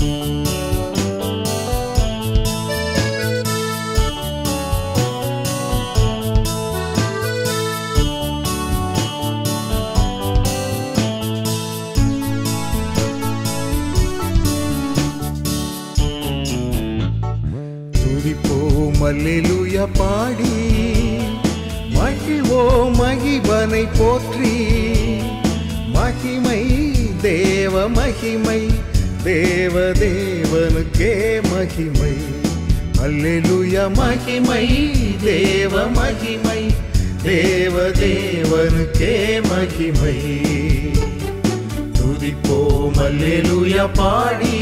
துதிப்போம் அல்லேலூயா பாடி மகிழ்வோம் மகிபனை போற்றி மகிமை தேவ மகிமை தேவ தேவனுக்கே மகிமை அல்லேலூயா மகிமை தேவ மகிமை தேவ தேவனுக்கே மகிமை துதிப்போம் அல்லேலூயா பாடி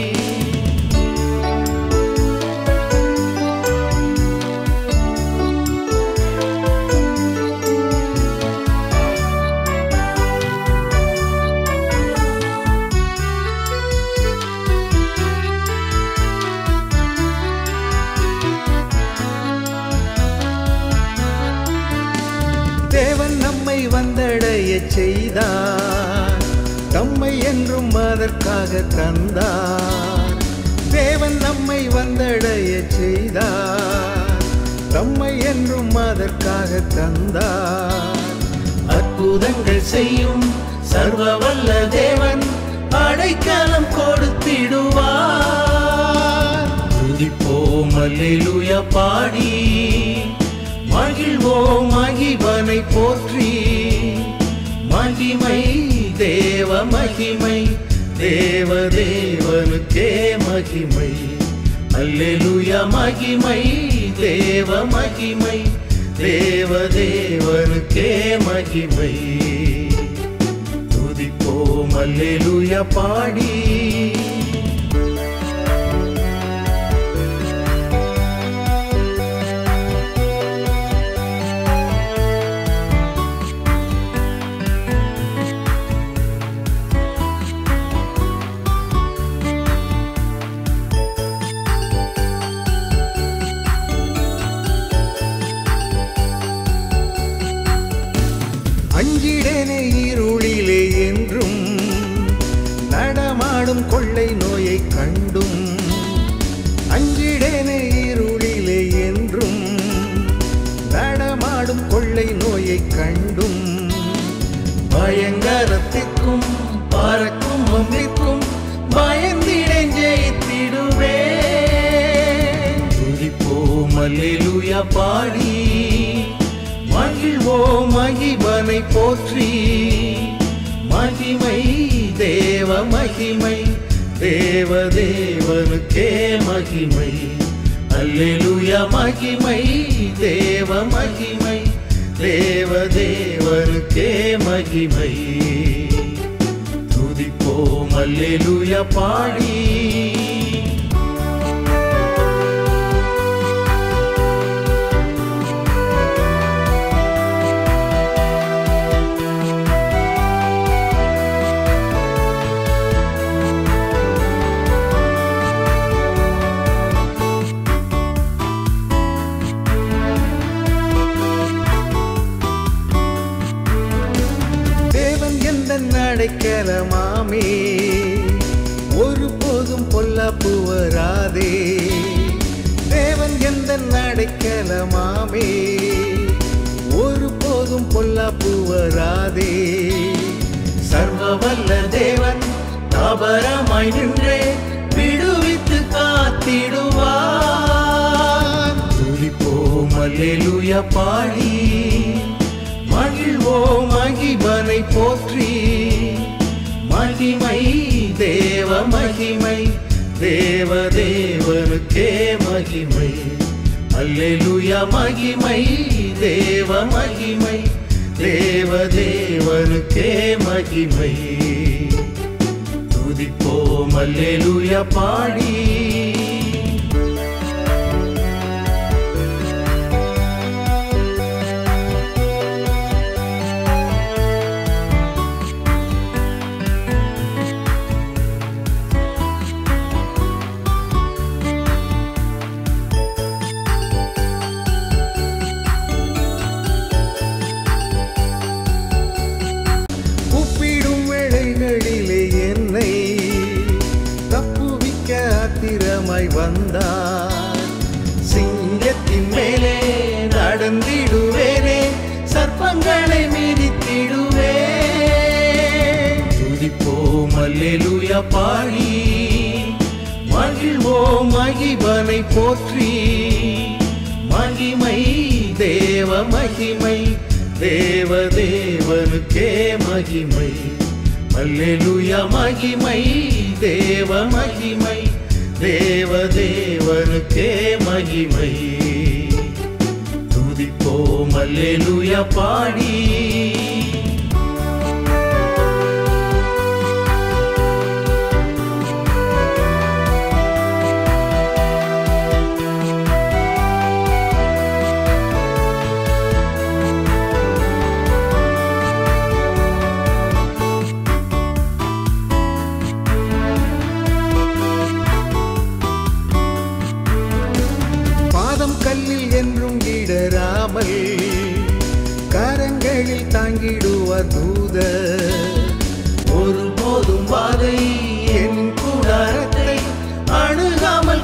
தேவன் நம்மை வந்தடைய செய்தார் தம்மை என்றும் அதற்காக தந்தார் தேவன் நம்மை வந்தடைய செய்தார் தம்மை என்றும் அதற்காக தந்தார் அற்புதங்கள் செய்யும் சர்வ வல்ல தேவன் அடைக்கலம் கொடுத்திடுவார் துதிப்போம் அல்லேலூயா பாடி மகிழ்வோம் மகிபனை போற்றி மகிமை தேவ மகிமை தேவ தேவனுக்கே மகிமை அல்லேலூயா மகிமை தேவ மகிமை தேவ தேவனுக்கே மகிமை துதிப்போம் அல்லேலூயா பாடி அஞ்சிடனே இருளிலே என்றும் நடமாடும் கொள்ளை நோயை கண்டும் அஞ்சிடனே இருளிலே என்றும் நடமாடும் கொள்ளை நோயை கண்டும் பயங்கரத்திற்கும் பறக்கும் வம்பிற்கும் பயந்திடேன் ஜெயித்திடுவேன் துதிப்போம் அல்லேலூயா பாடி மகிழ்வோம் மகிபனை போற்றி மகிமை தேவ மகிமை தேவ தேவனுக்கே மகிமை அல்லேலூயா மகிமை தேவ மகிமை தேவ தேவனுக்கே மகிமை துதிப்போம் அல்லேலூயா பாடி தேவன் எந்த அடைக்கலமாமே ஒருபோதும் பொல்லாப்பு வராதே தேவன் எந்த அடைக்கலமாமே ஒருபோதும் பொல்லாப்பு வராதே சர்வ வல்ல தேவன் அபரமாய் நின்றே விடுவித்து காத்திடுவார் துதிப்போம் அல்லேலூயா பாடி மகிழ்வோம் மகிபனை போற்றி மகிமை தேவ மகிமை தேவ தேவனுக்கே மகிமை அல்லேலூயா மகிமை தேவ மகிமை தேவ தேவனுக்கே மகிமை துதிப்போம் அல்லேலூயா பாடி கூப்பிடும் வேளைகளிலே என்னை தப்புவிக்க பத்திரமாய் வந்தார் சிங்கத்தின் மேலே நடந்திடுவேனே சர்ப்பங்களை மிதித்திடுவே துதிப்போம் அல்லேலூயா பாடி மகிழ்வோம் மகிபனை போற்றி மகிமை தேவ மகிமை தேவ தேவனுக்கே மகிமை அல்லேலூயா மகிமை தேவ மகிமை தேவ தேவனுக்கே மகிமை துதிப்போம் அல்லேலூயா பாடி பாதம் கல்லில் என்றும் இடராமல் கரங்களில் தாங்கிடுவார் தூத ஒருபோதும் வாதை என் கூடாரத்தை அணுகாமல்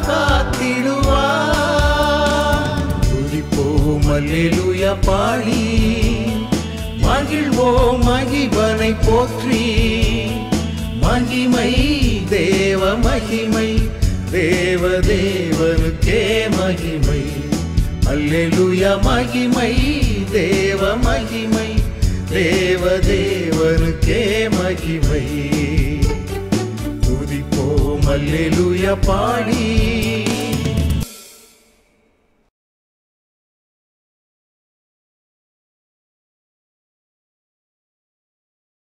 காத்திடுவார் துதிப்போம் அல்லேலூயா பாடி மகிழ்வோம் மகிபனை போற்றி மகிமை தேவ மகிமை தேவ தேவனுக்கே மகிமை அல்லேலூயா மகிமை தேவ மகிமை தேவ தேவனுக்கே மகிமை துதிப்போம் அல்லேலூயா பாடி